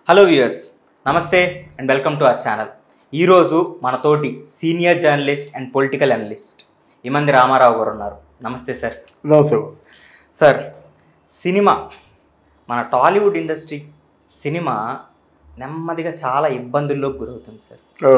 Hello viewers నమస్తే and welcome to our channel ఈరోజు మనతోటి senior journalist and political analyst Imandi Ramarao గారు ఉన్నారు నమస్తే సార్ నమస్తే సార్ సినిమా మన టాలీవుడ్ ఇండస్ట్రీ సినిమా నెమ్మదిగా చాలా ఇబ్బందుల్లోకి గురవుతుంది సార్ ఓ,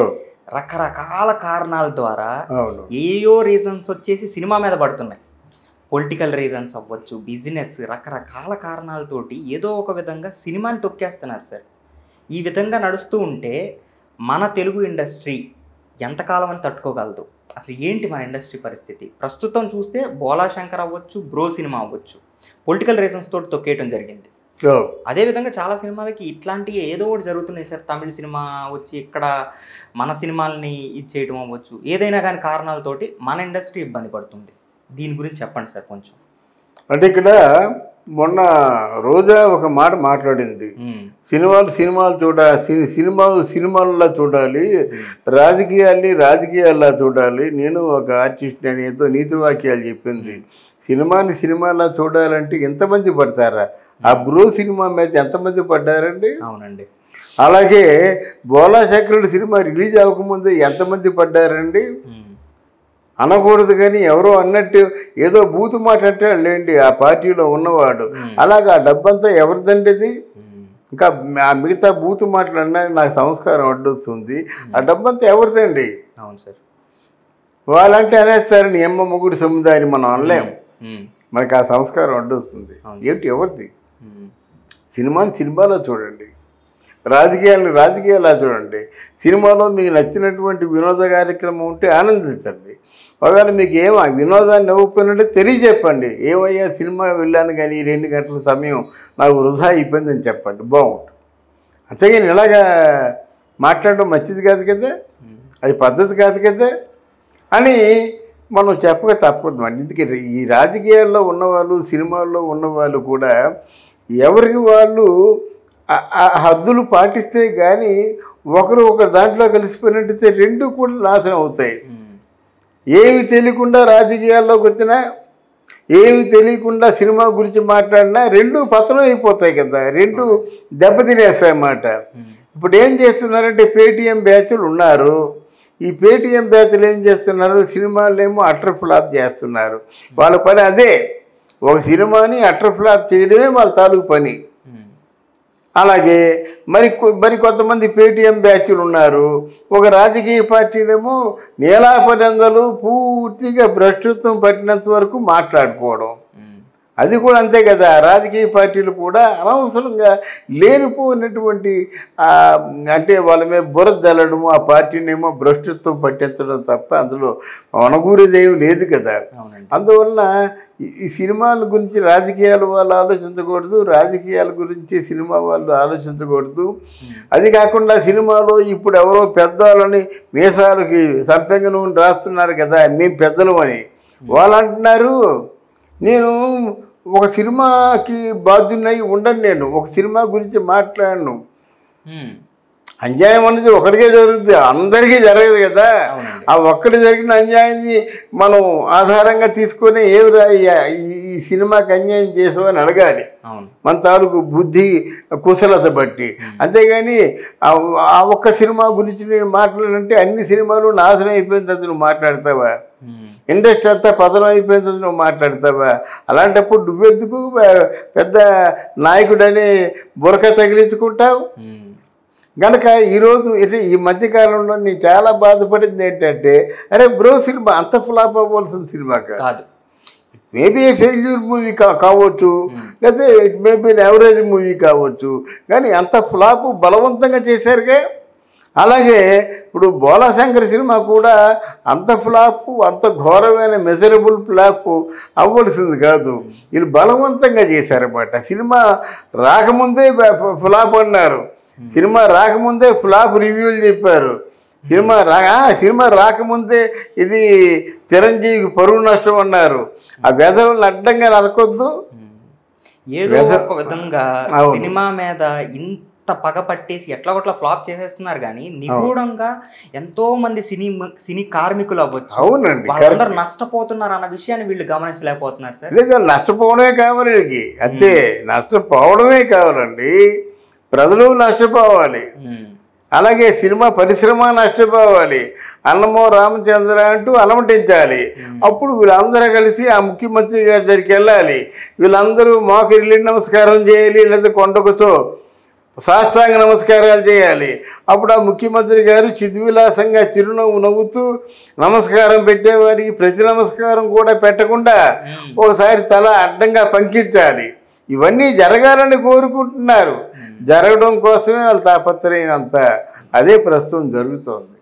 రకరకాల కారణాల ద్వారా అవును ఏయో రీజన్స్ వచ్చేసి సినిమా మీద పడుతున్నాయి పొలిటికల్ రీజన్స్ అవ్వచ్చు బిజినెస్ రకరకాల కారణాలతోటి ఏదో ఒక విధంగా సినిమాని తొక్కేస్తున్నారు సార్ ఈ విధంగా నడుస్తూ ఉంటే మన తెలుగు ఇండస్ట్రీ ఎంతకాలం అని తట్టుకోగలదు అసలు ఏంటి మన ఇండస్ట్రీ పరిస్థితి ప్రస్తుతం చూస్తే బోలా శంకర్ అవ్వచ్చు బ్రో సినిమా అవ్వచ్చు పొలిటికల్ రీజన్స్ తోటి తొక్కేయటం జరిగింది ఓ, అదేవిధంగా చాలా సినిమాలకి ఇట్లాంటివి ఏదో ఒకటి జరుగుతున్నాయి సార్ తమిళ సినిమా వచ్చి ఇక్కడ మన సినిమాల్ని ఇది చేయడం అవ్వచ్చు ఏదైనా కానీ కారణాలతోటి మన ఇండస్ట్రీ ఇబ్బంది పడుతుంది దీని గురించి చెప్పండి సార్ కొంచెం అంటే ఇక్కడ మొన్న రోజా ఒక మాట మాట్లాడింది మ్మ్. సినిమాలు సినిమాలు చూడ సి- సినిమాలు సినిమాల్లో చూడాలి రాజకీయాల్ని రాజకీయాల్లో చూడాలి నేను ఒక ఆర్టిస్ట్ అని ఏదో నీతి వాక్యాలు చెప్పింది సినిమాని సినిమాలా చూడాలంటే ఎంతమంది పడతారా ఆ బ్రో సినిమా మీద ఎంతమంది పడ్డారండి అవునండి అలాగే బోలా శంకరుడు సినిమా రిలీజ్ అవ్వకముందు ఎంతమంది పడ్డారండి మ్మ్. అనకూడదు కానీ ఎవరో అన్నట్టు ఏదో బూతు మాట అంటాడు లేండి ఆ పార్టీలో ఉన్నవాడు మ్మ్. అలాగే ఆ డబ్బంతా ఎవరిదండి ఇది మ్మ్. ఇంకా ఆ మిగతా బూతు మాటలు అన్నా నాకు సంస్కారం అడ్డొస్తుంది ఆ డబ్బంతా ఎవరిదండి అవును సార్ వాళ్ళంటే అనేస్తారు నీ అమ్మ ముగ్గురు సముదాయాన్ని మనం అనలేం మ్మ్. మనకి ఆ సంస్కారం అడ్డొస్తుంది అవును. ఏంటి ఎవరిది మ్మ్. సినిమాని సినిమాలో చూడండి రాజకీయాలను రాజకీయాల్లో చూడండి సినిమాలో మీకు నచ్చినటువంటి వినోద కార్యక్రమం ఉంటే ఆనందించండి ఒకవేళ మీకు ఏం ఆ వినోదాన్ని ఇవ్వకపోయినట్టే తెలియజెప్పండి ఏమయ్యా సినిమా వెళ్ళాను కానీ ఈ రెండు గంటల సమయం నాకు వృధా అయిపోయిందని చెప్పండి బాగుంటుంది అంతేగాని ఇలాగా మాట్లాడడం మంచిది కాదు కదా మ్మ్. అది పద్ధతి కాదు కదా అని మనం చెప్పక తప్పదు అండి ఎందుకంటే ఈ రాజకీయాల్లో ఉన్నవాళ్ళు సినిమాల్లో ఉన్నవాళ్ళు కూడా ఎవరికి వాళ్ళు ఆ- ఆ హద్దులు పాటిస్తే కానీ ఒకరు ఒక దాంట్లో కలిసిపోయినట్టయితే రెండు కూడా నాశనం అవుతాయి మ్మ్. ఏమి తెలియకుండా రాజకీయాల్లోకి వచ్చినా ఏమి తెలియకుండా సినిమా గురించి మాట్లాడినా రెండు పతనం అయిపోతాయి కదా రెండు దెబ్బతినేస్తాయి అన్నమాట మ్మ్. ఇప్పుడు ఏం చేస్తున్నారంటే పేటీఎం బ్యాచ్లు ఉన్నారు ఈ పేటీఎం బ్యాచ్లు ఏం చేస్తున్నారు సినిమాలు ఏమో అటర్ ఫ్లాప్ చేస్తున్నారు వాళ్ళ పని అదే ఒక సినిమాని అటర్ ఫ్లాప్ చేయడమే వాళ్ళ తాలూకు పని మ్మ్. అలాగే మరి కొ- మరి కొంతమంది పేటీఎం బ్యాచ్లు ఉన్నారు ఒక రాజకీయ పార్టీనేమో నీలాపనందలు పూర్తిగా భ్రష్టత్వం పట్టినంత వరకు మాట్లాడుకోవడం మ్మ్. అది కూడా అంతే కదా రాజకీయ పార్టీలు కూడా అనవసరంగా లేనిపోయినటువంటి ఆ, అంటే వాళ్ళ మీద బురద జల్లడం ఆ పార్టీని ఏమో భ్రష్టత్వం పట్టించడం తప్ప అందులో అనగూరేదేమి లేదు కదా అవునండి అందువలన ఈ- ఈ సినిమాల గురించి రాజకీయాల వాళ్ళు ఆలోచించకూడదు రాజకీయాల గురించి సినిమా వాళ్ళు ఆలోచించకూడదు అది కాకుండా సినిమాలో ఇప్పుడు ఎవరో పెద్దవాళ్ళని మీసాలకి సంపెంగ నూనె రాస్తున్నారు కదా మేము పెద్దలు అని వాళ్ళు అంటున్నారు నేను ఒక సినిమాకి బాధ్యున్నై ఉండను నేను ఒక సినిమా గురించి మాట్లాడను మ్మ్. అన్యాయం అనేది ఒకటికే జరుగుతుంది అందరికీ జరగదు కదా అవునండి ఆ ఒక్కటి జరిగిన అన్యాయాన్ని మనం ఆధారంగా తీసుకొని ఏమిరా ఈ- ఈ సినిమాకి అన్యాయం చేసామని అడగాలి అవును మన తాలూకు బుద్ధి కుశలత బట్టి అంతేగాని ఆ- ఆ ఒక్క సినిమా గురించి నేను మాట్లాడాలంటే అన్ని సినిమాలు నాశనం అయిపోయిన తర్వాత నువ్వు మాట్లాడతావా మ్మ్. ఇండస్ట్రీ అంతా పతనం అయిపోయిన తర్వాత నువ్వు మాట్లాడతావా అలాంటప్పుడు నువ్వెందుకు పె- పెద్ద నాయకుడని బురక తగిలించుకుంటావు మ్మ్. గనక ఈరోజు ఇది ఈ మధ్యకాలంలో నేను చాలా బాధపడింది ఏంటంటే అరే బ్రో సినిమా అంత ఫ్లాప్ అవ్వాల్సిన సినిమా కాదు కాదు మేబీ ఫెయిల్యూర్ మూవీ కా కావచ్చు లేకపోతే ఇట్ మేబీ యావరేజ్ మూవీ కావచ్చు కానీ అంత ఫ్లాప్ బలవంతంగా చేశారుగా అలాగే ఇప్పుడు బోలాశంకర్ సినిమా కూడా అంత ఫ్లాప్ అంత ఘోరమైన మెజరబుల్ ఫ్లాప్ అవ్వాల్సింది కాదు వీళ్ళు బలవంతంగా చేశారన్నమాట సినిమా రాకముందే బ- ఫ్లాప్ అన్నారు సినిమా రాకముందే ఫ్లాప్ రివ్యూలు చెప్పారు సినిమా రా ఆ, సినిమా రాకముందే ఇది చిరంజీవికి పరువు నష్టం అన్నారు ఆ వెధవులను అడ్డంగా నరకొద్దు ఏదో Weather- ఒక విధంగా అవును. సినిమా మీద ఇంత పగ పట్టేసి ఎట్లా ఒకట్లా ఫ్లాప్ చేసేస్తున్నారు కానీ నిగూఢంగా ఎంతో మంది సినీ సినీ కార్మికులు అవ్వచ్చు అవునండి వాళ్ళందరూ నష్టపోతున్నారు అన్న విషయాన్ని వీళ్ళు గమనించలేకపోతున్నారు సార్ లేదా నష్టపోవడమే కావాలి వీళ్ళకి అంతే నష్టపోవడమే కావాలండి ప్రజలు నష్టపోవాలి ఉమ్, అలాగే సినిమా పరిశ్రమ నష్టపోవాలి అన్నమో రామచంద్ర అంటూ అలమటించాలి అప్పుడు వీళ్ళందరూ కలిసి ఆ ముఖ్యమంత్రి గారి దగ్గరికి వెళ్ళాలి వీళ్ళందరూ మోకరిల్లి నమస్కారం చేయాలి లేదా కొండకుచో సాష్టాంగ నమస్కారాలు చేయాలి అప్పుడు ఆ ముఖ్యమంత్రి గారు చిద్విలాసంగా చిరునవ్వు నవ్వుతూ నమస్కారం పెట్టేవారికి ప్రతి నమస్కారం కూడా పెట్టకుండా ఉమ్, ఒకసారి తల అడ్డంగా పంకించాలి ఇవన్నీ జరగాలని కోరుకుంటున్నారు జరగడం కోసమే వాళ్ళ తాపత్రయం అంతా అదే ప్రస్తుతం జరుగుతోంది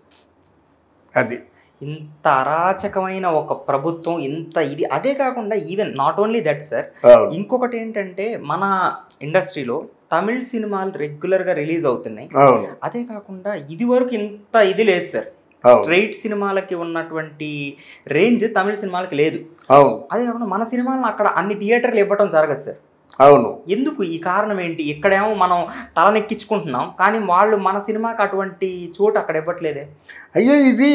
అది ఇంత అరాచకమైన ఒక ప్రభుత్వం ఇంత ఇది అదే కాకుండా even not only that sir అవును ఇంకొకటి ఏంటంటే మన ఇండస్ట్రీలో తమిళ్ సినిమాలు రెగ్యులర్గా రిలీజ్ అవుతున్నాయి అవును అదే కాకుండా ఇది వరకు ఇంత ఇది లేదు సార్ అవును స్ట్రైట్ సినిమాలకి ఉన్నటువంటి రేంజ్ తమిళ సినిమాలకి లేదు అవును అదే కాకుండా మన సినిమాలను అక్కడ అన్ని థియేటర్లు ఇవ్వటం జరగదు సార్ అవును ఎందుకు ఈ కారణం ఏంటి ఇక్కడేమో మనం తలనెక్కించుకుంటున్నాం కానీ వాళ్ళు మన సినిమాకి అటువంటి చోటు అక్కడ ఇవ్వట్లేదే అయ్యో ఇది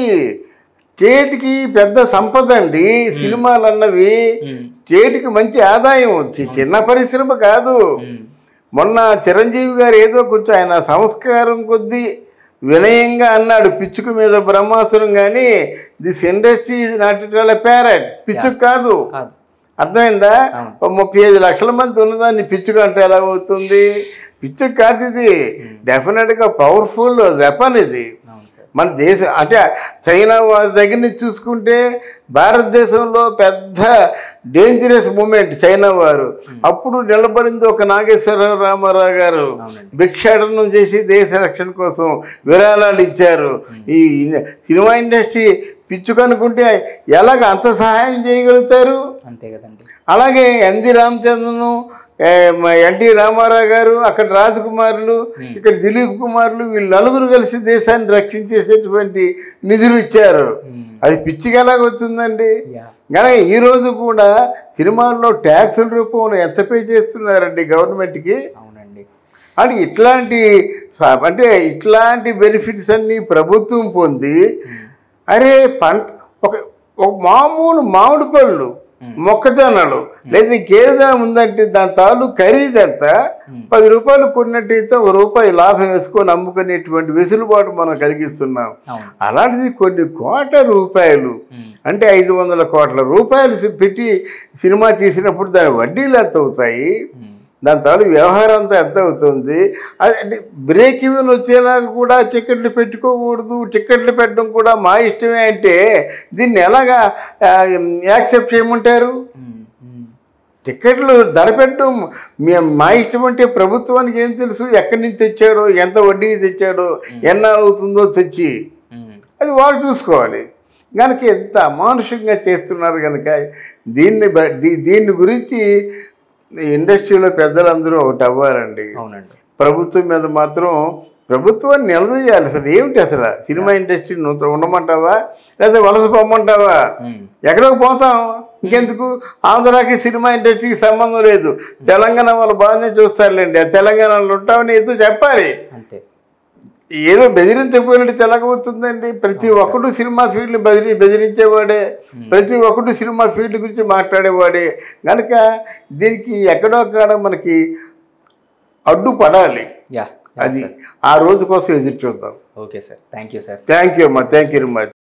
స్టేట్కి పెద్ద సంపద అండి సినిమాలు అన్నవి ఉమ్, స్టేట్కి మంచి ఆదాయం చి- చిన్న పరిశ్రమ కాదు ఉమ్, మొన్న చిరంజీవి గారు ఏదో కొంచెం ఆయన సంస్కారం కొద్దీ వినయంగా అన్నాడు పిచ్చుకు మీద బ్రహ్మాసురం కానీ this industry is not it parrot పిచ్చుకు కాదు కాదు అర్థమైందా అవును. ఓ ముప్పై ఐదు లక్షల మంది ఉన్నదాన్ని పిచ్చుకు అంటే ఎలా అవుతుంది పిచ్చుకు కాదు ఇది డెఫినెట్గా పవర్ఫుల్ వెపన్ ఇది అవును సార్ మన దేశం అంటే చైనా వారి దగ్గర నుంచి చూసుకుంటే భారతదేశంలో పెద్ద డేంజరస్ మూమెంట్ చైనా వారు అప్పుడు నిలబడింది ఒక నాగేశ్వరరావు రామారావు గారు అవునండి భిక్షాటనం చేసి దేశ రక్షణ కోసం విరాళాలు ఇచ్చారు ఈ సినిమా ఇండస్ట్రీ పిచ్చుకనుకుంటే ఎలాగ అంత సహాయం చేయగలుగుతారు అంతే కదండి అలాగే ఎన్జి రామచంద్రను ఏ, మ- ఎన్టీ రామారావు గారు అక్కడ రాజకుమారులు ఇక్కడ దిలీప్ కుమార్లు వీళ్ళు నలుగురు కలిసి దేశాన్ని రక్షించేసేటువంటి నిధులు ఇచ్చారు ఉమ్, అది పిచ్చిగా ఎలాగవుతుందండి యా కానీ ఈ రోజు కూడా సినిమాల్లో ట్యాక్సుల రూపంలో ఎంత పే చేస్తున్నారండి గవర్నమెంట్కి అవునండి అంటే ఇట్లాంటి స- అంటే ఇట్లాంటి బెనిఫిట్స్ అన్నీ ప్రభుత్వం పొంది అరే పంట ఒక ఒక మామూలు మామిడి పళ్ళు మొక్కజొన్నలు లేదా ఇంకేదైనా ఉందంటే దాని తాలూ ఖరీదు ఎంత పది రూపాయలు కొన్నట్టయితే ఒక రూపాయి లాభం వేసుకొని అమ్ముకునేటువంటి వెసులుబాటు మనం కలిగిస్తున్నాం అవును అలాంటిది కొన్ని కోట్ల రూపాయలు ఉమ్, అంటే ఐదు వందల కోట్ల రూపాయలు సి- పెట్టి సినిమా తీసినప్పుడు దాని వడ్డీలు ఎంత అవుతాయి ఉమ్, దాని తాలూ వ్యవహారం అంతా ఎంత అవుతుంది అది అంటే బ్రేక్ ఈవెన్ వచ్చేలాగా కూడా టికెట్లు పెట్టుకోకూడదు టికెట్లు పెట్టడం కూడా మా ఇష్టమే అంటే దీన్ని ఎలాగా యాక్సెప్ట్ చేయమంటారు ఉమ్, ఉమ్, టికెట్లు ధర పెట్టడం మేము మా ఇష్టం అంటే ప్రభుత్వానికి ఏం తెలుసు ఎక్కడి నుంచి తెచ్చాడో ఎంత వడ్డీ తెచ్చాడో ఎన్నాళ్ళు అవుతుందో తెచ్చి ఉమ్, అది వాళ్ళు చూసుకోవాలి కనుక ఎంత అమానుషంగా చేస్తున్నారు కనుక దీన్ని బ- దీ- దీన్ని గురించి ఈ ఇండస్ట్రీలో పెద్దలందరూ ఒకటి అవ్వాలండి అవునండి ప్రభుత్వం మీద మాత్రం ప్రభుత్వాన్ని నిలదీయాలి అసలు ఏమిటి అసలు సినిమా ఇండస్ట్రీ నువ్వు ఉండమంటావా లేదా వలస పొమ్మంటావా ఉమ్, ఎక్కడికి పోతాం ఇంకెందుకు ఆంధ్రాకి సినిమా ఇండస్ట్రీకి సంబంధం లేదు తెలంగాణ వాళ్ళు బాగానే చూస్తారులేండి ఆ తెలంగాణలో ఉంటామని ఏదో చెప్పాలి అంతే ఏదో బెదిరించకపోయినట్టు తెలగవుతుందండి ప్రతి ఒక్కడు సినిమా ఫీల్డ్ బెదిరి బెదిరించేవాడే ప్రతి ఒక్కడు సినిమా ఫీల్డ్ గురించి మాట్లాడేవాడే కనుక దీనికి ఎక్కడో అక్కడ మనకి అడ్డు పడాలి యా అది ఆ రోజు కోసం ఎదురు చూద్దాం okay sir thank you sir thank you అమ్మా థ్యాంక్ యూ వెరీ మచ్